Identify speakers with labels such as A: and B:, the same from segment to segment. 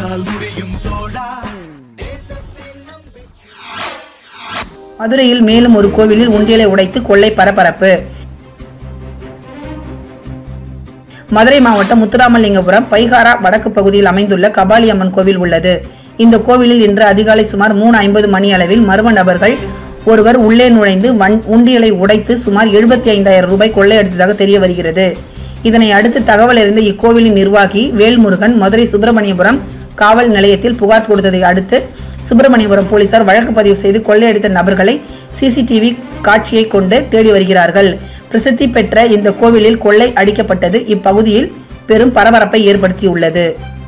A: உன்னால் முடியும் தோழா
B: மதுரையில் மேலும் ஒரு கோவிலில் உண்டியலை உடைத்து கொள்ளை பரபரப்பு மதுரை மாவட்டம் முத்துராமலிங்கபுரம் பைகாரா வடக்கு பகுதியில் அமைந்துள்ள கபாலியம்மன் கோவில் உள்ளது இந்த கோவிலில் இன்று அதிகாலை சுமார் மூணு ஐம்பது மணி அளவில் மர்ம நபர்கள் ஒருவர் உள்ளே நுழைந்து வன் உண்டியலை உடைத்து சுமார் எழுபத்தி ஐந்தாயிரம் ரூபாய் கொள்ளையடித்ததாக தெரிய வருகிறது இதனை அடுத்து தகவல் அறிந்த இக்கோவிலின் நிர்வாகி வேல்முருகன் மதுரை சுப்பிரமணியபுரம் காவல் நிலையத்தில் புகார் கொடுத்ததை அடுத்து சுப்பிரமணியபுரம் போலீசார் வழக்கு பதிவு செய்து கொள்ளையடித்த நபர்களை சிசிடிவி காட்சியை கொண்டு தேடி வருகிறார்கள் பிரசித்தி பெற்ற இந்த கோவிலில் கொள்ளை அடிக்கப்பட்டது இப்பகுதியில் பெரும் பரபரப்பை ஏற்படுத்தியுள்ளது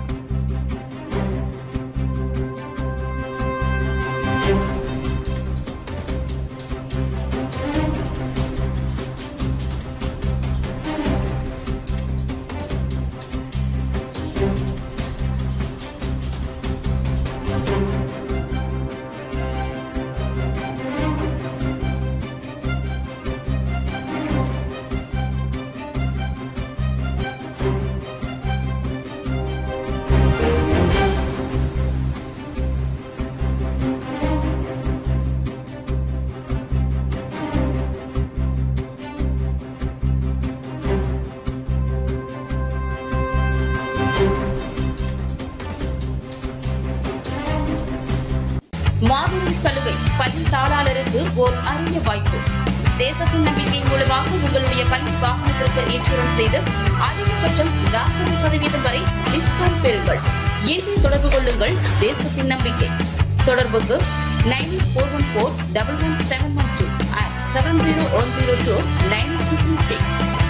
C: மாபெரும் சலுகை பள்ளி தாளாளருக்கு ஓர் அரிய வாய்ப்பு தேசத்தின் நம்பிக்கை மூலமாக உங்களுடைய பள்ளி வாகனத்திற்கு இன்சூரன்ஸ் செய்து அதிகபட்சம் நாற்பது சதவீதம் வரை டிஸ்கவுண்ட் பெறுங்கள் இன்று தொடர்பு கொள்ளுங்கள் தேசத்தின் நம்பிக்கை தொடர்புக்கு nine four one four double one seven one two seven zero one zero two nine six six